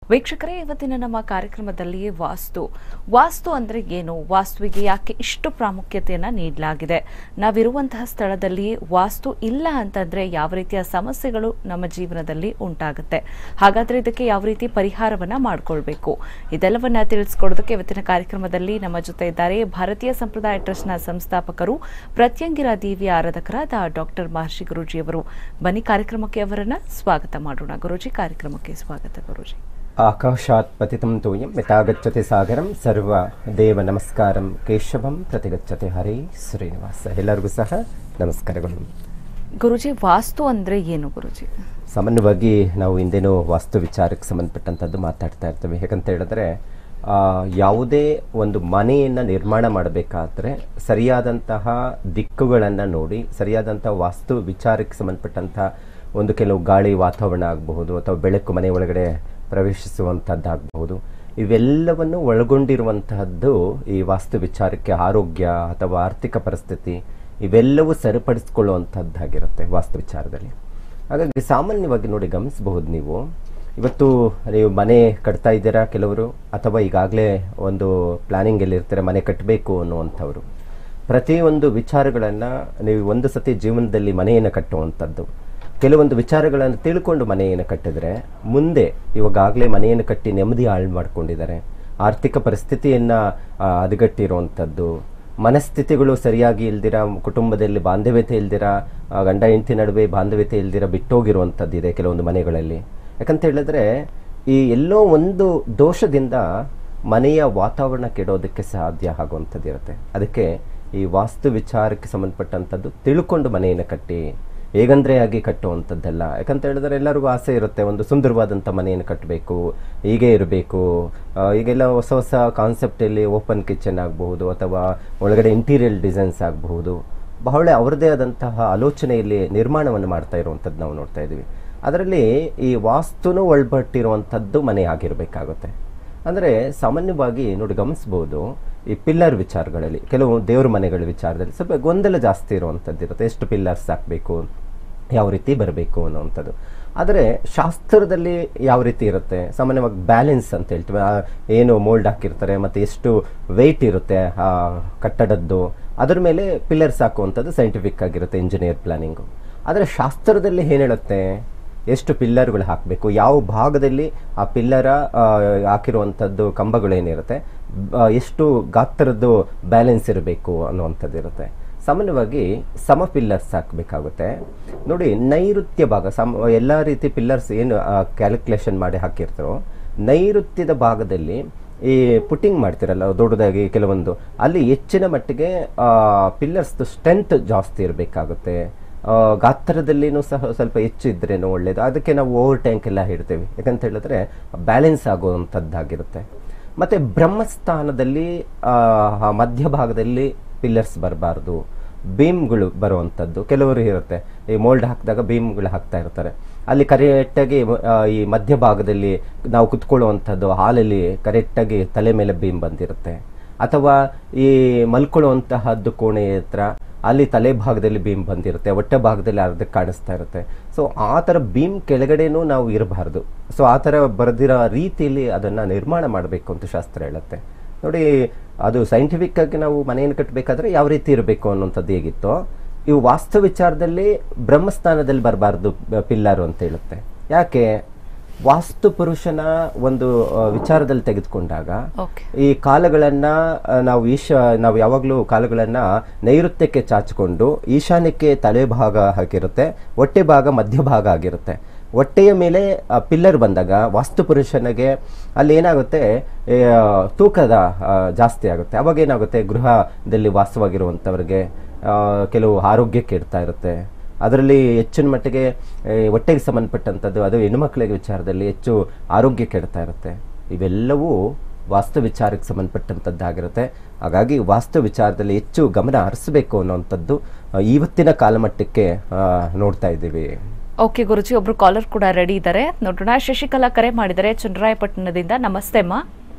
ವೀಕ್ಷಕರೇ ಇವತ್ತಿನ ನಮ್ಮ ಕಾರ್ಯಕ್ರಮದಲ್ಲಿ ವಾಸ್ತು ವಾಸ್ತು ಅಂದ್ರೆ ಏನು ವಾಸ್ತುವಿಗೆ ಯಾಕೆ ಇಷ್ಟು ಪ್ರಾಮುಖ್ಯತೆಯನ್ನ ನೀಡಲಾಗಿದೆ ನಾವಿರುವಂತಹ ಸ್ಥಳದಲ್ಲಿ ವಾಸ್ತು ಇಲ್ಲ ಅಂತಂದ್ರೆ ಯಾವ ರೀತಿಯ ಸಮಸ್ಯೆಗಳು ನಮ್ಮ ಜೀವನದಲ್ಲಿ ಉಂಟಾಗುತ್ತೆ ಹಾಗಾದ್ರೆ ಇದಕ್ಕೆ ಯಾವ ರೀತಿ ಪರಿಹಾರವನ್ನ ಮಾಡ್ಕೊಳ್ಬೇಕು ಇದೆಲ್ಲವನ್ನ ತಿಳಿಸ್ಕೊಡೋದಕ್ಕೆ ಇವತ್ತಿನ ಕಾರ್ಯಕ್ರಮದಲ್ಲಿ ನಮ್ಮ ಜೊತೆ ಇದ್ದಾರೆ ಭಾರತೀಯ ಸಂಪ್ರದಾಯ ಟ್ರಸ್ಟ್ನ ಸಂಸ್ಥಾಪಕರು ಪ್ರತ್ಯಂಗಿರ ದೇವಿಯ ಆರಾಧಕರಾದ ಡಾಕ್ಟರ್ ಮಹರ್ಷಿ ಗುರೂಜಿಯವರು ಬನ್ನಿ ಕಾರ್ಯಕ್ರಮಕ್ಕೆ ಅವರನ್ನ ಸ್ವಾಗತ ಮಾಡೋಣ ಗುರೂಜಿ ಕಾರ್ಯಕ್ರಮಕ್ಕೆ ಸ್ವಾಗತ ಗುರೂಜಿ ಆಕಾಶಾತ್ ಪತಿತಂ ತೋಯಂ ಯಥಾಗಚ್ಚತೆ ಸಾಗರಂ ಸರ್ವ ದೇವ ನಮಸ್ಕಾರಂ ಕೇಶವಂ ಪ್ರತಿಗಚ್ಚತೆ ಹರೇ ಶ್ರೀನಿವಾಸ ಎಲ್ಲರಿಗೂ ಸಹ ನಮಸ್ಕಾರಗಳು ಗುರುಜಿ ವಾಸ್ತು ಅಂದ್ರೆ ಏನು ಗುರುಜಿ ಸಾಮಾನ್ಯವಾಗಿ ನಾವು ಹಿಂದೇನೋ ವಾಸ್ತು ವಿಚಾರಕ್ಕೆ ಸಂಬಂಧಪಟ್ಟಂಥದ್ದು ಮಾತಾಡ್ತಾ ಇರ್ತೇವೆ ಯಾಕಂತ ಹೇಳಿದ್ರೆ ಆ, ಯಾವುದೇ ಒಂದು ಮನೆಯನ್ನು ನಿರ್ಮಾಣ ಮಾಡಬೇಕಾದ್ರೆ ಸರಿಯಾದಂತಹ ದಿಕ್ಕುಗಳನ್ನು ನೋಡಿ ಸರಿಯಾದಂತಹ ವಾಸ್ತು ವಿಚಾರಕ್ಕೆ ಸಂಬಂಧಪಟ್ಟಂಥ ಒಂದು ಕೆಲವು ಗಾಳಿ ವಾತಾವರಣ ಆಗಬಹುದು ಅಥವಾ ಬೆಳಕು ಮನೆ ಒಳಗಡೆ ಪ್ರವೇಶಿಸುವಂಥದ್ದಾಗಬಹುದು ಇವೆಲ್ಲವನ್ನು ಒಳಗೊಂಡಿರುವಂತಹದ್ದು ಈ ವಾಸ್ತು ವಿಚಾರಕ್ಕೆ ಆರೋಗ್ಯ ಅಥವಾ ಆರ್ಥಿಕ ಪರಿಸ್ಥಿತಿ ಇವೆಲ್ಲವೂ ಸರಿಪಡಿಸ್ಕೊಳ್ಳುವಂಥದ್ದಾಗಿರುತ್ತೆ ವಾಸ್ತು ವಿಚಾರದಲ್ಲಿ ಹಾಗಾಗಿ ಸಾಮಾನ್ಯವಾಗಿ ನೋಡಿ ಗಮನಿಸಬಹುದು ನೀವು ಇವತ್ತು ನೀವು ಮನೆ ಕಟ್ತಾ ಇದ್ದೀರಾ ಕೆಲವರು ಅಥವಾ ಈಗಾಗಲೇ ಒಂದು ಪ್ಲಾನಿಂಗಲ್ಲಿ ಇರ್ತಾರೆ ಮನೆ ಕಟ್ಟಬೇಕು ಅನ್ನುವಂಥವ್ರು ಪ್ರತಿಯೊಂದು ವಿಚಾರಗಳನ್ನು ನೀವು ಒಂದು ಸತಿ ಜೀವನದಲ್ಲಿ ಮನೆಯನ್ನು ಕಟ್ಟುವಂಥದ್ದು ಕೆಲವೊಂದು ವಿಚಾರಗಳನ್ನು ತಿಳ್ಕೊಂಡು ಮನೆಯನ್ನು ಕಟ್ಟಿದ್ರೆ ಮುಂದೆ ಇವಾಗಲೇ ಮನೆಯನ್ನು ಕಟ್ಟಿ ನೆಮ್ಮದಿ ಹಾಳು ಮಾಡ್ಕೊಂಡಿದ್ದಾರೆ ಆರ್ಥಿಕ ಪರಿಸ್ಥಿತಿಯನ್ನು ಹದಗಟ್ಟಿರುವಂಥದ್ದು ಮನಸ್ಥಿತಿಗಳು ಸರಿಯಾಗಿ ಇಲ್ದಿರ ಕುಟುಂಬದಲ್ಲಿ ಬಾಂಧವ್ಯತೆ ಇಲ್ದಿರ ಆ, ಗಂಡ ಹೆಂಡತಿ ನಡುವೆ ಬಾಂಧವ್ಯತೆ ಇಲ್ದಿರ ಬಿಟ್ಟೋಗಿರುವಂಥದ್ದು ಇದೆ ಕೆಲವೊಂದು ಮನೆಗಳಲ್ಲಿ ಯಾಕಂತ ಹೇಳಿದ್ರೆ ಈ ಎಲ್ಲೋ ಒಂದು ದೋಷದಿಂದ ಮನೆಯ ವಾತಾವರಣ ಕೆಡೋದಕ್ಕೆ ಸಾಧ್ಯ ಆಗುವಂಥದ್ದು ಇರುತ್ತೆ ಅದಕ್ಕೆ ಈ ವಾಸ್ತು ವಿಚಾರಕ್ಕೆ ಸಂಬಂಧಪಟ್ಟಂಥದ್ದು ತಿಳ್ಕೊಂಡು ಮನೆಯನ್ನು ಕಟ್ಟಿ ಹೇಗಂದ್ರೆ ಆಗಿ ಕಟ್ಟುವಂಥದ್ದಲ್ಲ ಯಾಕಂತ ಹೇಳಿದ್ರೆ ಎಲ್ಲರಿಗೂ ಆಸೆ ಇರುತ್ತೆ ಒಂದು ಸುಂದರವಾದಂಥ ಮನೆಯನ್ನು ಕಟ್ಟಬೇಕು ಹೀಗೆ ಇರಬೇಕು ಈಗೆಲ್ಲ ಹೊಸ ಹೊಸ ಕಾನ್ಸೆಪ್ಟಲ್ಲಿ ಓಪನ್ ಕಿಚನ್ ಆಗಬಹುದು ಅಥವಾ ಒಳಗಡೆ ಇಂಟೀರಿಯರ್ ಡಿಸೈನ್ಸ್ ಆಗಬಹುದು ಬಹಳ ಅವರದೇ ಆದಂತಹ ಆಲೋಚನೆಯಲ್ಲಿ ನಿರ್ಮಾಣವನ್ನು ಮಾಡ್ತಾ ಇರುವಂಥದ್ದು ನಾವು ನೋಡ್ತಾ ಇದ್ದೀವಿ ಅದರಲ್ಲಿ ಈ ವಾಸ್ತುನೂ ಒಳಪಟ್ಟಿರುವಂಥದ್ದು ಮನೆ ಆಗಿರಬೇಕಾಗುತ್ತೆ ಅಂದರೆ ಸಾಮಾನ್ಯವಾಗಿ ನೋಡಿ ಗಮನಿಸ್ಬೋದು ಈ ಪಿಲ್ಲರ್ ವಿಚಾರಗಳಲ್ಲಿ ಕೆಲವು ದೇವ್ರ ಮನೆಗಳ ವಿಚಾರದಲ್ಲಿ ಸ್ವಲ್ಪ ಗೊಂದಲ ಜಾಸ್ತಿ ಇರುವಂಥದ್ದು ಇರುತ್ತೆ ಎಷ್ಟು ಪಿಲ್ಲರ್ಸ್ ಹಾಕಬೇಕು ಯಾವ ರೀತಿ ಬರಬೇಕು ಅನ್ನುವಂಥದ್ದು ಆದರೆ ಶಾಸ್ತ್ರದಲ್ಲಿ ಯಾವ ರೀತಿ ಇರುತ್ತೆ ಸಾಮಾನ್ಯವಾಗಿ ಬ್ಯಾಲೆನ್ಸ್ ಅಂತ ಹೇಳ್ತೀವಿ ಆ ಏನು ಮೋಲ್ಡ್ ಹಾಕಿರ್ತಾರೆ ಮತ್ತು ಎಷ್ಟು ವೆಯ್ಟ್ ಇರುತ್ತೆ ಆ ಕಟ್ಟಡದ್ದು ಅದ್ರ ಮೇಲೆ ಪಿಲ್ಲರ್ಸ್ ಹಾಕುವಂಥದ್ದು ಸೈಂಟಿಫಿಕ್ ಆಗಿರುತ್ತೆ ಇಂಜಿನಿಯರ್ ಪ್ಲಾನಿಂಗು ಆದರೆ ಶಾಸ್ತ್ರದಲ್ಲಿ ಏನು ಹೇಳುತ್ತೆ ಎಷ್ಟು ಪಿಲ್ಲರ್ಗಳು ಹಾಕಬೇಕು ಯಾವ ಭಾಗದಲ್ಲಿ ಆ ಪಿಲ್ಲರ ಹಾಕಿರುವಂಥದ್ದು ಕಂಬಗಳೇನಿರುತ್ತೆ ಬ- ಎಷ್ಟು ಗಾತ್ರದ್ದು ಬ್ಯಾಲೆನ್ಸ್ ಇರಬೇಕು ಅನ್ನುವಂಥದ್ದು ಇರುತ್ತೆ ಸಾಮಾನ್ಯವಾಗಿ ಸಮ ಪಿಲ್ಲರ್ಸ್ ಹಾಕಬೇಕಾಗುತ್ತೆ ನೋಡಿ ನೈಋತ್ಯ ಭಾಗ ಸಮ ಎಲ್ಲ ರೀತಿ ಪಿಲ್ಲರ್ಸ್ ಏನು ಕ್ಯಾಲ್ಕುಲೇಷನ್ ಮಾಡಿ ಹಾಕಿರ್ತಾರೋ ನೈಋತ್ಯದ ಭಾಗದಲ್ಲಿ ಈ ಪುಟ್ಟಿಂಗ್ ಮಾಡ್ತಿರಲ್ಲ ದೊಡ್ಡದಾಗಿ ಕೆಲವೊಂದು ಅಲ್ಲಿ ಹೆಚ್ಚಿನ ಮಟ್ಟಿಗೆ ಪಿಲ್ಲರ್ಸ್ ಸ್ಟ್ರೆಂತ್ ಜಾಸ್ತಿ ಇರಬೇಕಾಗುತ್ತೆ ಆ, ಗಾತ್ರದಲ್ಲಿನೂ ಸಹ ಸ್ವಲ್ಪ ಹೆಚ್ಚು ಇದ್ರೇನು ಒಳ್ಳೇದು ಅದಕ್ಕೆ ನಾವು ಓವರ್ ಟ್ಯಾಂಕ್ ಎಲ್ಲ ಇಡ್ತೇವೆ ಯಾಕಂತ ಹೇಳಿದ್ರೆ ಬ್ಯಾಲೆನ್ಸ್ ಆಗುವಂಥದ್ದಾಗಿರುತ್ತೆ ಮತ್ತೆ ಬ್ರಹ್ಮಸ್ಥಾನದಲ್ಲಿ ಆ, ಆ ಮಧ್ಯಭಾಗದಲ್ಲಿ ಪಿಲ್ಲರ್ಸ್ ಬರಬಾರ್ದು ಬೀಮ್ಗಳು ಬರುವಂಥದ್ದು ಕೆಲವರು ಇರುತ್ತೆ ಈ ಮೋಲ್ಡ್ ಹಾಕಿದಾಗ ಬೀಮ್ಗಳು ಹಾಕ್ತಾ ಇರ್ತಾರೆ ಅಲ್ಲಿ ಕರೆಕ್ಟಾಗಿ ಆ, ಈ ಮಧ್ಯಭಾಗದಲ್ಲಿ ನಾವು ಕುತ್ಕೊಳ್ಳುವಂಥದ್ದು ಹಾಲಲ್ಲಿ ಕರೆಕ್ಟಾಗಿ ತಲೆ ಮೇಲೆ ಬೀಮ್ ಬಂದಿರುತ್ತೆ ಅಥವಾ ಈ ಮಲ್ಕೊಳ್ಳುವಂತಹದ್ದು ಕೋಣೆ ಹತ್ರ ಅಲ್ಲಿ ತಲೆ ಭಾಗದಲ್ಲಿ ಬೀಮ್ ಬಂದಿರುತ್ತೆ ಹೊಟ್ಟೆ ಭಾಗದಲ್ಲಿ ಅರ್ಧ ಕಾಣಿಸ್ತಾ ಇರುತ್ತೆ ಸೊ ಆ ಥರ ಬೀಮ್ ಕೆಳಗಡೆನೂ ನಾವು ಇರಬಾರ್ದು ಸೊ ಆ ಥರ ಬರೆದಿರೋ ರೀತಿಯಲ್ಲಿ ಅದನ್ನು ನಿರ್ಮಾಣ ಮಾಡಬೇಕು ಅಂತ ಶಾಸ್ತ್ರ ಹೇಳುತ್ತೆ ನೋಡಿ ಅದು ಸೈಂಟಿಫಿಕ್ ಆಗಿ ನಾವು ಮನೆಯನ್ನು ಕಟ್ಟಬೇಕಾದ್ರೆ ಯಾವ ರೀತಿ ಇರಬೇಕು ಅನ್ನುವಂಥದ್ದು ಹೇಗಿತ್ತೋ ಇವು ವಾಸ್ತು ವಿಚಾರದಲ್ಲಿ ಬ್ರಹ್ಮಸ್ಥಾನದಲ್ಲಿ ಬರಬಾರ್ದು ಪಿಲ್ಲರು ಅಂತ ಹೇಳುತ್ತೆ ಯಾಕೆ ವಾಸ್ತು ಪುರುಷನ ಒಂದು ಆ, ವಿಚಾರದಲ್ಲಿ ತೆಗೆದುಕೊಂಡಾಗ ಓಕೆ ಈ ಕಾಲಗಳನ್ನ ಆ, ನಾವು ಈಶ ನಾವು ಯಾವಾಗಲೂ ಕಾಲಗಳನ್ನ ನೈಋತ್ಯಕ್ಕೆ ಚಾಚಿಕೊಂಡು ಈಶಾನ್ಯಕ್ಕೆ ತಲೆ ಭಾಗ ಆಗಿರುತ್ತೆ ಹೊಟ್ಟೆ ಭಾಗ ಮಧ್ಯಭಾಗ ಆಗಿರುತ್ತೆ ಹೊಟ್ಟೆಯ ಮೇಲೆ ಪಿಲ್ಲರ್ ಬಂದಾಗ ವಾಸ್ತು ಪುರುಷನಿಗೆ ಅಲ್ಲಿ ಏನಾಗುತ್ತೆ ಏ, ತೂಕದ ಆ, ಜಾಸ್ತಿ ಆಗುತ್ತೆ ಅವಾಗ ಏನಾಗುತ್ತೆ ಗೃಹದಲ್ಲಿ ವಾಸವಾಗಿರುವಂಥವ್ರಿಗೆ ಆ, ಕೆಲವು ಆರೋಗ್ಯ ಕೆಡ್ತಾ ಇರುತ್ತೆ ಅದರಲ್ಲಿ ಹೆಚ್ಚಿನ ಮಟ್ಟಿಗೆ ಏ, ಹೊಟ್ಟೆಗೆ ಸಂಬಂಧಪಟ್ಟಂಥದ್ದು ಅದು ಹೆಣ್ಣುಮಕ್ಕಳಿಗೆ ವಿಚಾರದಲ್ಲಿ ಹೆಚ್ಚು ಆರೋಗ್ಯ ಕೆಡ್ತಾ ಇರುತ್ತೆ ಇವೆಲ್ಲವೂ ವಾಸ್ತು ವಿಚಾರಕ್ಕೆ ಸಂಬಂಧಪಟ್ಟಂಥದ್ದಾಗಿರುತ್ತೆ ಹಾಗಾಗಿ ವಾಸ್ತು ವಿಚಾರದಲ್ಲಿ ಹೆಚ್ಚು ಗಮನ ಹರಿಸಬೇಕು ಅನ್ನುವಂಥದ್ದು ಆ, ಇವತ್ತಿನ ಕಾಲಮಟ್ಟಕ್ಕೆ ಆ, ನೋಡ್ತಾ ಇದ್ದೀವಿ ಓಕೆ ಗುರುಜಿ ಒಬ್ರು ಕಾಲರ್ ಕೂಡ ರೆಡಿ ಇದ್ದಾರೆ ನೋಡೋಣ ಶಶಿಕಲಾ ಕರೆ ಮಾಡಿದ್ದಾರೆ ಚನ್ನರಾಯಪಟ್ಟಣದಿಂದ ನಮಸ್ತೆ ಅಮ್ಮ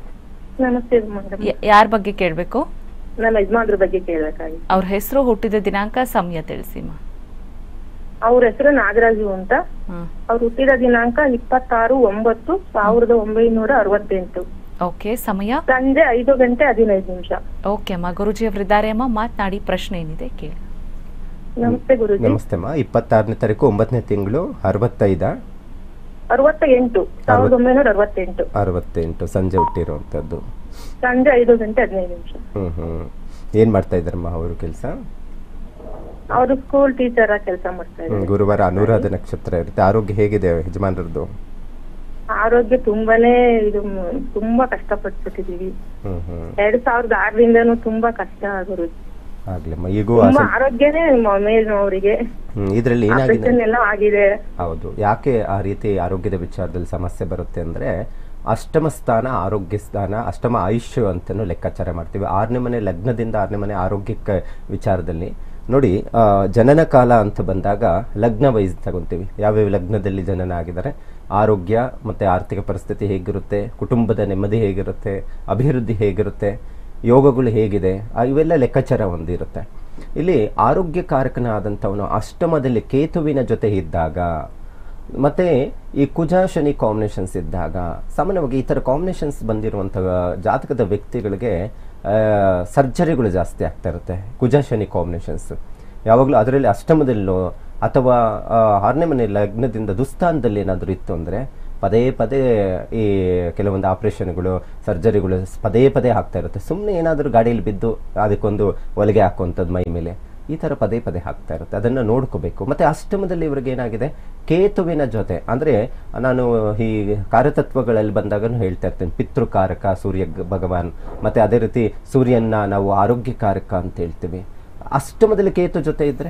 ನಮಸ್ತೆ ಮೇಡಮ್ ಯ- ಯಾರ್ ಬಗ್ಗೆ ಕೇಳಬೇಕು ನಮ್ಮ ಯಜಮಾನ್ರ ಬಗ್ಗೆ ಕೇಳಬೇಕಾಗಿತ್ತು ಅವ್ರ ಹೆಸರು ಹುಟ್ಟಿದ ದಿನಾಂಕ ಸಮಯ ತಿಳಿಸಿ ಅಮ್ಮ ಅವ್ರ ಹೆಸರು ನಾಗರಾಜು ಅಂತ ಹ್ಮ್ ಅವ್ರು ಹುಟ್ಟಿದ ದಿನಾಂಕ ಇಪ್ಪತ್ತಾರು ಒಂಬತ್ತು ಸಾವಿರದ ಒಂಬೈನೂರ ಅರವತ್ತೆಂಟು ಓಕೆ ಸಮಯ ಸಂಜೆ ಐದು ಗಂಟೆ ಹದಿನೈದು ನಿಮಿಷ ಓಕೆ ಅಮ್ಮ ಗುರುಜಿ ಅವರಿದ್ದಾರೆ ಅಮ್ಮ ಮಾತನಾಡಿ ಪ್ರಶ್ನೆ ಏನಿದೆ ಕೇಳಿ ನಮಸ್ತೆ ಗುರುಜಿ ನಮಸ್ತೆ ಅಮ್ಮ ಇಪ್ಪತ್ತಾರನೇ ತಾರೀಕು ಒಂಬತ್ತನೇ ತಿಂಗಳು ಅರವತ್ತೈದ ಅರವತ್ತ ಎಂಟು ಸಾವಿರದ ಒಂಬೈನೂರ ಅರವತ್ತೆಂಟು ಅರವತ್ತೆಂಟು ಸಂಜೆ ಹುಟ್ಟಿರುವಂಥದ್ದು ಸಂಜೆ ಐದು ಗಂಟೆ ಹದಿನೈದು ನಿಮಿಷ ಹ್ಮ್ ಹ್ಮ್ ಏನ್ ಮಾಡ್ತಾ ಇದ್ದಾರಮ್ಮ ಅವರು ಕೆಲಸ ಅವರು ಸ್ಕೂಲ್ ಟೀಚರ್ ಆಗಿ ಕೆಲಸ ಮಾಡ್ತಾ ಇದ್ದಾರೆ ಗುರುವಾರ ಅನುರಾಧ ನಕ್ಷತ್ರ ಇರುತ್ತೆ ಆರೋಗ್ಯ ಹೇಗಿದೆ ಯಜಮಾನರದ್ದು ಆರೋಗ್ಯ ತುಂಬಾನೇ ಇದು ಮ್- ತುಂಬಾ ಕಷ್ಟಪಟ್ಬಿಟ್ಟಿದೀವಿ ಹ್ಮ್ ಹ್ಮ್ ಎರಡ್ ಸಾವಿರದ ಆರರಿಂದನೂ ತುಂಬಾ ಕಷ್ಟ ಗುರುಜಿ ಆಗ್ಲಮ್ಮ ಈಗೂ ತುಂಬಾ ಆಸೆ ಆರೋಗ್ಯನೇ ಮ- ಮೇಲ್ ಅವರಿಗೆ ಹ್ಮ್ ಇದ್ರಲ್ಲಿ ಏನಾಗಿದೆ ಆಪರೇಷನ್ ಎಲ್ಲ ಆಗಿದೆ ಹೌದು ಯಾಕೆ ಆ ರೀತಿ ಆರೋಗ್ಯದ ವಿಚಾರದಲ್ಲಿ ಸಮಸ್ಯೆ ಬರುತ್ತೆ ಅಂದ್ರೆ ಅಷ್ಟಮ ಸ್ಥಾನ ಆರೋಗ್ಯ ಸ್ಥಾನ ಅಷ್ಟಮ ಆಯುಷ್ಯ ಅಂತಲೂ ಲೆಕ್ಕಾಚಾರ ಮಾಡ್ತೀವಿ ಆರನೇ ಮನೆ ಲಗ್ನದಿಂದ ಆರನೇ ಮನೆ ಆರೋಗ್ಯಕ್ಕೆ ವಿಚಾರದಲ್ಲಿ ನೋಡಿ ಆ, ಜನನ ಕಾಲ ಅಂತ ಬಂದಾಗ ಲಗ್ನ ವೈಸ್ ತಗೊಂತೀವಿ ಯಾವ್ಯಾವ ಲಗ್ನದಲ್ಲಿ ಜನನ ಆಗಿದ್ದಾರೆ ಆರೋಗ್ಯ ಮತ್ತೆ ಆರ್ಥಿಕ ಪರಿಸ್ಥಿತಿ ಹೇಗಿರುತ್ತೆ ಕುಟುಂಬದ ನೆಮ್ಮದಿ ಹೇಗಿರುತ್ತೆ ಅಭಿವೃದ್ಧಿ ಹೇಗಿರುತ್ತೆ ಯೋಗಗಳು ಹೇಗಿದೆ ಆ, ಇವೆಲ್ಲ ಲೆಕ್ಕಾಚಾರ ಹೊಂದಿರುತ್ತೆ ಇಲ್ಲಿ ಆರೋಗ್ಯಕಾರಕನಾದಂಥವನು ಅಷ್ಟಮದಲ್ಲಿ ಕೇತುವಿನ ಜೊತೆ ಇದ್ದಾಗ ಮತ್ತೆ ಈ ಕುಜ ಶನಿ ಕಾಂಬಿನೇಷನ್ಸ್ ಇದ್ದಾಗ ಸಾಮಾನ್ಯವಾಗಿ ಈ ಥರ ಕಾಂಬಿನೇಷನ್ಸ್ ಬಂದಿರುವಂಥ ಜಾತಕದ ವ್ಯಕ್ತಿಗಳಿಗೆ ಸರ್ಜರಿಗಳು ಜಾಸ್ತಿ ಆಗ್ತಾ ಇರುತ್ತೆ ಕುಜ ಶನಿ ಕಾಂಬಿನೇಷನ್ಸ್ ಯಾವಾಗಲೂ ಅದರಲ್ಲಿ ಅಷ್ಟಮದಲ್ಲೋ ಅಥವಾ ಆ, ಆರನೇ ಮನೆ ಲಗ್ನದಿಂದ ದುಸ್ಥಾನದಲ್ಲಿ ಏನಾದರೂ ಇತ್ತು ಅಂದರೆ ಪದೇ ಪದೇ ಈ ಕೆಲವೊಂದು ಆಪರೇಷನ್ಗಳು ಸರ್ಜರಿಗಳು ಪದೇ ಪದೇ ಆಗ್ತಾ ಇರುತ್ತೆ ಸುಮ್ಮನೆ ಏನಾದರೂ ಗಾಡಿಯಲ್ಲಿ ಬಿದ್ದು ಅದಕ್ಕೊಂದು ಹೊಲಿಗೆ ಹಾಕುವಂಥದ್ದು ಮೈ ಮೇಲೆ ಈ ಥರ ಪದೇ ಪದೇ ಆಗ್ತಾ ಇರುತ್ತೆ ಅದನ್ನು ನೋಡ್ಕೋಬೇಕು ಮತ್ತೆ ಅಷ್ಟಮದಲ್ಲಿ ಇವ್ರಿಗೆ ಏನಾಗಿದೆ ಕೇತುವಿನ ಜೊತೆ ಅಂದರೆ ನಾನು ಈ ಕಾರ್ಯತತ್ವಗಳಲ್ಲಿ ಬಂದಾಗನು ಹೇಳ್ತಾ ಇರ್ತೇನೆ ಪಿತೃಕಾರಕ ಸೂರ್ಯ ಗ- ಭಗವಾನ್ ಮತ್ತೆ ಅದೇ ರೀತಿ ಸೂರ್ಯನ ನಾವು ಆರೋಗ್ಯಕಾರಕ ಅಂತ ಹೇಳ್ತೀವಿ ಅಷ್ಟಮದಲ್ಲಿ ಕೇತು ಜೊತೆ ಇದ್ರೆ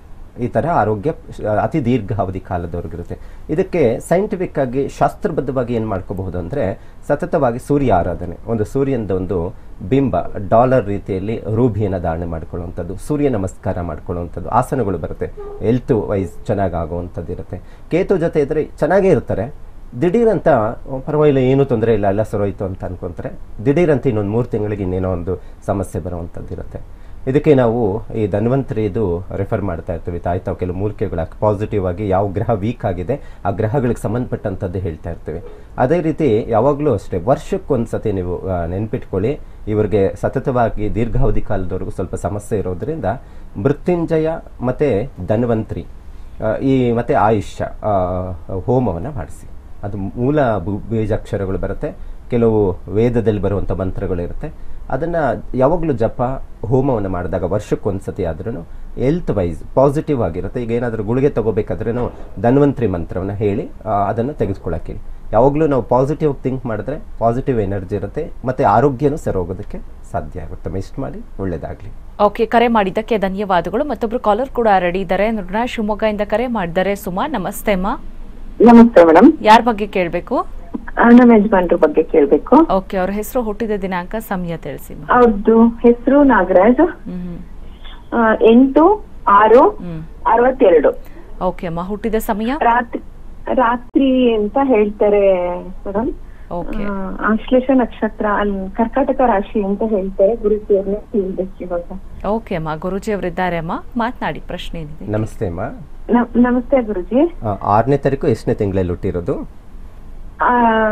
ಈ ಥರ ಆರೋಗ್ಯ ಶ- ಅತಿ ದೀರ್ಘಾವಧಿ ಕಾಲದವರೆಗಿರುತ್ತೆ ಇದಕ್ಕೆ ಸೈಂಟಿಫಿಕ್ ಆಗಿ ಶಾಸ್ತ್ರಬದ್ಧವಾಗಿ ಏನು ಮಾಡ್ಕೋಬಹುದು ಅಂದರೆ ಸತತವಾಗಿ ಸೂರ್ಯ ಆರಾಧನೆ ಒಂದು ಸೂರ್ಯನದ ಒಂದು ಬಿಂಬ ಡಾಲರ್ ರೀತಿಯಲ್ಲಿ ರೂಭಿಯನ್ನು ಧಾರಣೆ ಮಾಡ್ಕೊಳ್ಳುವಂಥದ್ದು ಸೂರ್ಯ ನಮಸ್ಕಾರ ಮಾಡ್ಕೊಳ್ಳುವಂಥದ್ದು ಆಸನಗಳು ಬರುತ್ತೆ ಹೆಲ್ತ್ ವೈಸ್ ಚೆನ್ನಾಗಿ ಆಗುವಂಥದ್ದು ಇರುತ್ತೆ ಕೇತು ಜೊತೆ ಇದ್ದರೆ ಚೆನ್ನಾಗೇ ಇರ್ತಾರೆ ದಿಢೀರಂತ "ಓ, ಪರವಾಗಿಲ್ಲ ಏನೂ ತೊಂದರೆ ಇಲ್ಲ ಎಲ್ಲ ಸರೋಯ್ತು ಅಂತ ಅನ್ಕೊಂತಾರೆ ದಿಢೀರಂತ ಇನ್ನೊಂದು ಮೂರು ತಿಂಗಳಿಗೆ ಇನ್ನೇನೋ ಒಂದು ಸಮಸ್ಯೆ ಬರುವಂಥದ್ದು ಇರುತ್ತೆ ಇದಕ್ಕೆ ನಾವು ಈ ಧನ್ವಂತರಿದು ರೆಫರ್ ಮಾಡ್ತಾ ಇರ್ತೀವಿ ತಾಯಿ ತಾವು ಕೆಲವು ಮೂಲಿಕೆಗಳ ಪಾಸಿಟಿವ್ ಆಗಿ ಯಾವ ಗ್ರಹ ವೀಕ್ ಆಗಿದೆ ಆ ಗ್ರಹಗಳಿಗೆ ಸಂಬಂಧಪಟ್ಟಂಥದ್ದು ಹೇಳ್ತಾ ಇರ್ತೀವಿ ಅದೇ ರೀತಿ ಯಾವಾಗಲೂ ಅಷ್ಟೇ ವರ್ಷಕ್ಕೊಂದ್ಸತಿ ನೀವು ಆ, ನೆನ್ಪಿಟ್ಕೊಳ್ಳಿ ಇವರಿಗೆ ಸತತವಾಗಿ ದೀರ್ಘಾವಧಿ ಕಾಲದವರೆಗೂ ಸ್ವಲ್ಪ ಸಮಸ್ಯೆ ಇರೋದ್ರಿಂದ ಮೃತ್ಯುಂಜಯ ಮತ್ತು ಧನ್ವಂತರಿ ಆ, ಈ ಮತ್ತೆ ಆಯುಷ್ಯ ಹೋಮವನ್ನು ಮಾಡಿಸಿ ಅದು ಮೂಲ ಬು- ಬೀಜಾಕ್ಷರಗಳು ಬರುತ್ತೆ ಕೆಲವು ವೇದದಲ್ಲಿ ಬರುವಂಥ ಮಂತ್ರಗಳಿರುತ್ತೆ ಅದನ್ನು ಯಾವಾಗಲೂ ಜಪ ಹೋಮವನ್ನು ಮಾಡಿದಾಗ ವರ್ಷಕ್ಕೊಂದ್ಸತಿ ಆದ್ರೂ ಹೆಲ್ತ್ ವೈಸ್ ಪಾಸಿಟಿವ್ ಆಗಿರುತ್ತೆ ಈಗ ಏನಾದರೂ ಗುಳಿಗೆ ತಗೋಬೇಕಾದ್ರೂ ಧನ್ವಂತರಿ ಮಂತ್ರವನ್ನು ಹೇಳಿ ಆ, ಅದನ್ನು ತೆಗೆದುಕೊಳ್ಳೋಕೆ ಯಾವಾಗಲೂ ನಾವು ಪಾಸಿಟಿವ್ ಥಿಂಕ್ ಮಾಡಿದ್ರೆ ಪಾಸಿಟಿವ್ ಎನರ್ಜಿ ಇರುತ್ತೆ ಮತ್ತು ಆರೋಗ್ಯನೂ ಸರೋಗೋದಕ್ಕೆ ಸಾಧ್ಯ ಆಗುತ್ತೆ ಇಷ್ಟು ಮಾಡಿ ಒಳ್ಳೆಯದಾಗಲಿ ಓಕೆ ಕರೆ ಮಾಡಿದ್ದಕ್ಕೆ ಧನ್ಯವಾದಗಳು ಮತ್ತೊಬ್ರು ಕಾಲರ್ ಕೂಡ ರೆಡಿ ಇದ್ದಾರೆ ನೋಡೋಣ ಶಿವಮೊಗ್ಗದಿಂದ ಕರೆ ಮಾಡಿದ್ದಾರೆ ಸುಮಾ ನಮಸ್ತೆ ಅಮ್ಮ ನಮಸ್ತೆ ಮೇಡಮ್ ಯಾರ ಬಗ್ಗೆ ಕೇಳಬೇಕು ನಮ್ಮ ಯಜಮಾನ್ರ ಬಗ್ಗೆ ಕೇಳ್ಬೇಕು ಓಕೆ ಅವ್ರ ಹೆಸರು ಹುಟ್ಟಿದ ದಿನಾಂಕ ಸಮಯ ತಿಳಿಸಿ ಅಮ್ಮ. ಅವ್ರದ್ದು ಹೆಸರು ನಾಗರಾಜ್ ಹ್ಮ್ ಆ, ಎಂಟು ಆರು ಹ್ಮ್ ಅರವತ್ತೆರಡು ಓಕೆ ಅಮ್ಮ ಹುಟ್ಟಿದ ಸಮಯ ರಾತ್ರಿ ರಾತ್ರಿ ಅಂತ ಹೇಳ್ತಾರೆ ಮೇಡಮ್ ಓಕೆ ಆಶ್ಲೇಷ ನಕ್ಷತ್ರ ಅಲ್ಲಿ ಕರ್ಕಾಟಕ ರಾಶಿ ಅಂತ ಹೇಳ್ತಾರೆ ಗುರುತಿಯವ್ರನ್ನ ಕೇಳ್ಬೇಕು ಇವಾಗ ಓಕೆ ಅಮ್ಮ ಗುರುಜಿ ಅವರಿದ್ದಾರೆ ಅಮ್ಮ ಮಾತನಾಡಿ ಪ್ರಶ್ನೆ ಏನಿದೆ ನಮಸ್ತೆ ಅಮ್ಮ ನ- ನಮಸ್ತೆ ಗುರುಜಿ ಆ, ಆರನೇ ತಾರೀಕು ಎಷ್ಟನೇ ತಿಂಗಳಲ್ಲಿ ಹುಟ್ಟಿರೋದು ಆ,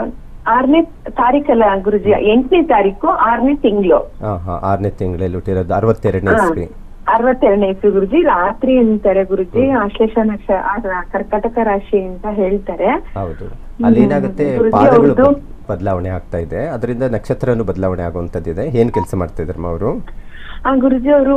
ಆರನೇ ತಾರೀಕಲ್ಲ ಗುರುಜಿ ಎಂಟನೇ ತಾರೀಕು ಆರನೇ ತಿಂಗಳು ಹಾಂ ಹಾಂ ಆರನೇ ತಿಂಗಳಲ್ಲಿ ಹುಟ್ಟಿರೋದು ಅರವತ್ತೆರಡನೇ ಇಸ್ವಿ ಅರವತ್ತೆರಡನೇ ಇಸ್ವಿ ಗುರುಜಿ ರಾತ್ರಿ ಅಂತಾರೆ ಗುರುಜಿ ಆಶ್ಲೇಷ ನಕ್ಷ ಆ, ಕರ್ಕಾಟಕ ರಾಶಿ ಅಂತ ಹೇಳ್ತಾರೆ ಹೌದು ಅಲ್ಲಿ ಏನಾಗುತ್ತೆ ಗುರುಜಿ ಪಾದಗಳು ಅವ್ರ್ದು- ಬದ್- ಬದಲಾವಣೆ ಆಗ್ತಾ ಇದೆ ಅದರಿಂದ ನಕ್ಷತ್ರನೂ ಬದಲಾವಣೆ ಆಗುವಂಥದ್ದಿದೆ ಏನ್ ಕೆಲಸ ಮಾಡ್ತಾ ಇದ್ರಮ್ಮ ಅವರು ಆ ಗುರುಜಿ ಅವರು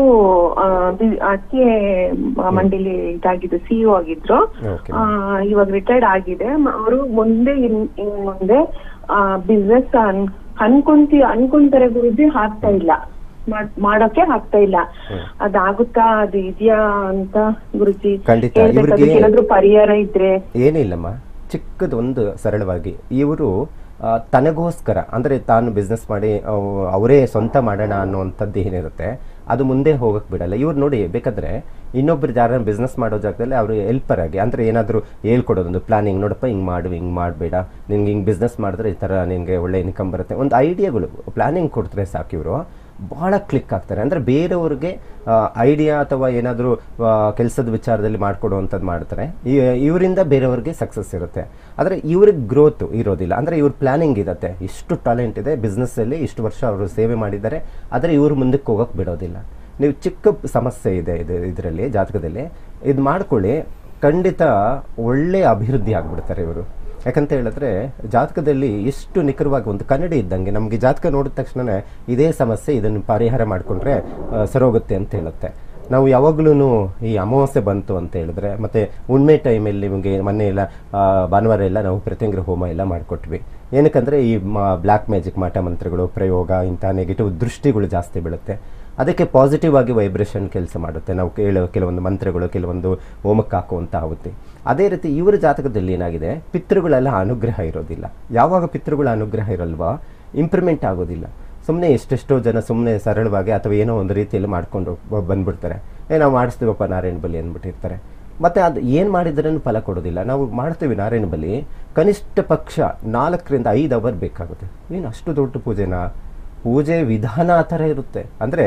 ಅಕ್ಕಿ ಮಂಡಿಲಿ ಇದಾಗಿದ್ದು ಸಿಇಒ ಆಗಿದ್ರು ಓಕೆ ಆ, ಇವಾಗ ರಿಟೈರ್ಡ್ ಆಗಿದೆ ಅವರು ಮುಂದೆ ಇನ್ ಇನ್ ಮುಂದೆ ಬಿಸ್ನೆಸ್ ಅನ್ಕೊಂತಿ ಅನ್ಕೊಂತಾರೆ ಗುರುಜಿ ಆಗ್ತಾ ಇಲ್ಲ ಮಾಡ್- ಮಾಡೋಕೆ ಆಗ್ತಾ ಇಲ್ಲ ಅದಾಗುತ್ತಾ ಅದು ಇದೆಯಾ ಅಂತ ಗುರುಜಿ ಖಂಡಿತ. ಕೇಳ್ಬೇಕು. ಇವ್ರಿಗೆ- ಅದಕ್ಕೆ ಏನಾದ್ರು ಪರಿಹಾರ ಇದ್ರೆ ಏನಿಲ್ಲಮ್ಮ ಚಿಕ್ಕದೊಂದು ಸರಳವಾಗಿ ಇವರು ಆ, ತನಗೋಸ್ಕರ ಅಂದರೆ ತಾನು ಬಿಸ್ನೆಸ್ ಮಾಡಿ ಅವ್- ಅವರೇ ಸ್ವಂತ ಮಾಡೋಣ ಅನ್ನುವಂಥದ್ದು ಏನಿರುತ್ತೆ ಅದು ಮುಂದೆ ಹೋಗಕ್ಕೆ ಬಿಡಲ್ಲ ಇವ್ರು ನೋಡಿ ಬೇಕಾದ್ರೆ ಇನ್ನೊಬ್ರು ಯಾರನ್ನ ಬಿಸ್ನೆಸ್ ಮಾಡೋ ಜಾಗದಲ್ಲಿ ಅವರು ಹೆಲ್ಪರ್ ಆಗಿ ಅಂದರೆ ಏನಾದರೂ ಹೇಳ್ಕೊಡೋದು ಒಂದು ಪ್ಲಾನಿಂಗ್ ನೋಡಪ್ಪ ಹಿಂಗೆ ಮಾಡು ಹಿಂಗೆ ಮಾಡಬೇಡ ನಿನ್ಗೆ ಹಿಂಗೆ ಬಿಸ್ನೆಸ್ ಮಾಡಿದ್ರೆ ಈ ಥರ ನಿನಗೆ ಒಳ್ಳೆ ಇನ್ಕಮ್ ಬರುತ್ತೆ ಒಂದು ಐಡಿಯಾಗಳು ಪ್ಲಾನಿಂಗ್ ಕೊಡ್ತಾರೆ ಸಾಕು ಇವರು ಬಹಳ ಕ್ಲಿಕ್ ಆಗ್ತಾರೆ ಅಂದರೆ ಬೇರೆಯವ್ರಿಗೆ ಐಡಿಯಾ ಅಥವಾ ಏನಾದರೂ ಕೆಲಸದ ವಿಚಾರದಲ್ಲಿ ಮಾಡಿಕೊಡುವಂಥದ್ದು ಮಾಡ್ತಾರೆ ಈ- ಇವರಿಂದ ಬೇರೆಯವ್ರಿಗೆ ಸಕ್ಸಸ್ ಇರುತ್ತೆ ಆದರೆ ಇವ್ರಿಗೆ ಗ್ರೋತ್ ಇರೋದಿಲ್ಲ ಅಂದರೆ ಇವ್ರ ಪ್ಲಾನಿಂಗ್ ಇರುತ್ತೆ ಇಷ್ಟು ಟ್ಯಾಲೆಂಟ್ ಇದೆ ಬಿಸ್ನೆಸ್ಸಲ್ಲಿ ಇಷ್ಟು ವರ್ಷ ಅವರು ಸೇವೆ ಮಾಡಿದ್ದಾರೆ ಆದರೆ ಇವರು ಮುಂದಕ್ಕೆ ಹೋಗೋಕೆ ಬಿಡೋದಿಲ್ಲ ನೀವು ಚಿಕ್ಕ ಸಮಸ್ಯೆ ಇದೆ ಇದು ಇದರಲ್ಲಿ ಜಾತಕದಲ್ಲಿ ಇದು ಮಾಡ್ಕೊಳ್ಳಿ ಖಂಡಿತ ಒಳ್ಳೆ ಅಭಿವೃದ್ಧಿ ಆಗ್ಬಿಡ್ತಾರೆ ಇವರು ಯಾಕಂತ ಹೇಳಿದ್ರೆ ಜಾತಕದಲ್ಲಿ ಎಷ್ಟು ನಿಖರವಾಗಿ ಒಂದು ಕನ್ನಡಿ ಇದ್ದಂಗೆ ನಮಗೆ ಜಾತಕ ನೋಡಿದ ತಕ್ಷಣ ಇದೇ ಸಮಸ್ಯೆ ಇದನ್ನು ಪರಿಹಾರ ಮಾಡಿಕೊಂಡ್ರೆ ಸರೋಗುತ್ತೆ ಅಂತ ಹೇಳುತ್ತೆ ನಾವು ಯಾವಾಗ್ಲೂ ಈ ಅಮಾವಾಸ್ಯೆ ಬಂತು ಅಂತ ಹೇಳಿದ್ರೆ ಮತ್ತೆ ಹುಣ್ಮೆ ಟೈಮಲ್ಲಿ ನಿಮಗೆ ಮೊನ್ನೆ ಎಲ್ಲ ಆ, ಭಾನುವಾರ ಎಲ್ಲ ನಾವು ಪ್ರತ್ಯಂಗ್ರ ಹೋಮ ಎಲ್ಲ ಮಾಡಿಕೊಟ್ವಿ ಏನಕ್ಕಂದ್ರೆ ಈ ಬ್ಲ್ಯಾಕ್ ಮ್ಯಾಜಿಕ್ ಮಾಟ ಮಂತ್ರಗಳು ಪ್ರಯೋಗ ಇಂಥ ನೆಗೆಟಿವ್ ದೃಷ್ಟಿಗಳು ಜಾಸ್ತಿ ಬೀಳುತ್ತೆ ಅದಕ್ಕೆ ಪಾಸಿಟಿವ್ ಆಗಿ ವೈಬ್ರೇಷನ್ ಕೆಲಸ ಮಾಡುತ್ತೆ ನಾವು ಕೇಳೋ ಕೆಲವೊಂದು ಮಂತ್ರಗಳು ಕೆಲವೊಂದು ಹೋಮಕ್ಕೆ ಹಾಕುವಂಥ ಆಗುತ್ತೆ ಅದೇ ರೀತಿ ಇವರ ಜಾತಕದಲ್ಲಿ ಏನಾಗಿದೆ ಪಿತೃಗಳೆಲ್ಲ ಅನುಗ್ರಹ ಇರೋದಿಲ್ಲ ಯಾವಾಗ ಪಿತೃಗಳ ಅನುಗ್ರಹ ಇರಲ್ವಾ ಇಂಪ್ರೂವ್ಮೆಂಟ್ ಆಗೋದಿಲ್ಲ ಸುಮ್ಮನೆ ಎಷ್ಟೆಷ್ಟೋ ಜನ ಸುಮ್ಮನೆ ಸರಳವಾಗಿ ಅಥವಾ ಏನೋ ಒಂದು ರೀತಿಯಲ್ಲಿ ಮಾಡ್ಕೊಂಡು ಬ- ಬಂದ್ಬಿಡ್ತಾರೆ ಏ ನಾವು ಮಾಡಿಸ್ತೀವಪ್ಪ ನಾರಾಯಣ ಬಲಿ ಅಂದ್ಬಿಟ್ಟಿರ್ತಾರೆ ಮತ್ತೆ ಅದು ಏನು ಮಾಡಿದ್ರೂ ಫಲ ಕೊಡೋದಿಲ್ಲ ನಾವು ಮಾಡ್ತೀವಿ ನಾರಾಯಣ ಬಲಿ ಕನಿಷ್ಠ ಪಕ್ಷ ನಾಲ್ಕರಿಂದ ಐದು ಅವರ್ ಬೇಕಾಗುತ್ತೆ ಏನು ಅಷ್ಟು ದೊಡ್ಡ ಪೂಜೆನಾ ಪೂಜೆ ವಿಧಾನ ಆ ಥರ ಇರುತ್ತೆ ಅಂದರೆ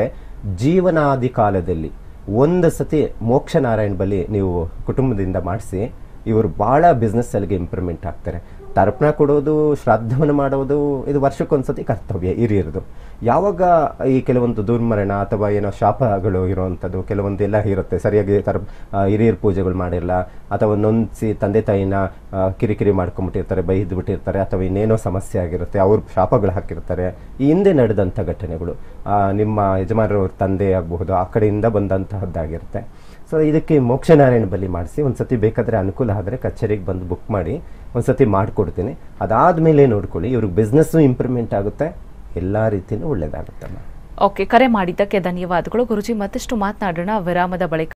ಜೀವನಾದಿ ಕಾಲದಲ್ಲಿ ಒಂದು ಸತಿ ಮೋಕ್ಷ ನಾರಾಯಣ ಬಲಿ ನೀವು ಕುಟುಂಬದಿಂದ ಮಾಡಿಸಿ ಇವರು ಭಾಳ ಬಿಸ್ನೆಸ್ಸಲ್ಲಿಗೆ ಇಂಪ್ರೂವ್ಮೆಂಟ್ ಆಗ್ತಾರೆ ತರ್ಪಣ ಕೊಡೋದು ಶ್ರಾದ್ದವನ್ನು ಮಾಡೋದು ಇದು ವರ್ಷಕ್ಕೊಂದ್ಸತಿ ಕರ್ತವ್ಯ ಹಿರಿಯರದು ಯಾವಾಗ ಈ ಕೆಲವೊಂದು ದುರ್ಮರಣ ಅಥವಾ ಏನೋ ಶಾಪಗಳು ಇರುವಂಥದ್ದು ಕೆಲವೊಂದು ಎಲ್ಲ ಇರುತ್ತೆ ಸರಿಯಾಗಿ ತರ ಆ, ಹಿರಿಯರ ಪೂಜೆಗಳು ಮಾಡಿರಲ್ಲ ಅಥವಾ ನೊಂದಿಸಿ ತಂದೆ ತಾಯಿನ ಆ, ಕಿರಿಕಿರಿ ಮಾಡ್ಕೊಂಬಿಟ್ಟಿರ್ತಾರೆ ಬೈದು ಬಿಟ್ಟಿರ್ತಾರೆ ಅಥವಾ ಇನ್ನೇನೋ ಸಮಸ್ಯೆ ಆಗಿರುತ್ತೆ ಅವ್ರ ಶಾಪಗಳು ಹಾಕಿರ್ತಾರೆ ಈ ಹಿಂದೆ ನಡೆದಂಥ ಘಟನೆಗಳು ಆ, ನಿಮ್ಮ ಯಜಮಾನರ ತಂದೆ ಆಗಬಹುದು ಆ ಕಡೆಯಿಂದ ಬಂದಂತಹದ್ದಾಗಿರುತ್ತೆ ಸೊ ಇದಕ್ಕೆ ಮೋಕ್ಷನಾರಾಯಣ ಬಲಿ ಮಾಡಿಸಿ ಒಂದ್ಸತಿ ಬೇಕಾದರೆ ಅನುಕೂಲ ಆದರೆ ಕಚೇರಿಗೆ ಬಂದು ಬುಕ್ ಮಾಡಿ ಒಂದ್ಸತಿ ಮಾಡಿಕೊಡ್ತೀನಿ ಅದಾದಮೇಲೆ ನೋಡ್ಕೊಳ್ಳಿ ಇವ್ರಿಗೆ ಬಿಸ್ನೆಸ್ಸು ಇಂಪ್ರೂವ್ಮೆಂಟ್ ಆಗುತ್ತೆ ಎಲ್ಲ ರೀತಿಯೂ ಒಳ್ಳೇದಾಗುತ್ತಮ್ಮ ಓಕೆ ಕರೆ ಮಾಡಿದ್ದಕ್ಕೆ ಧನ್ಯವಾದಗಳು ಗುರುಜಿ ಮತ್ತಷ್ಟು ಮಾತನಾಡೋಣ ವಿರಾಮದ ಬಳಿಕ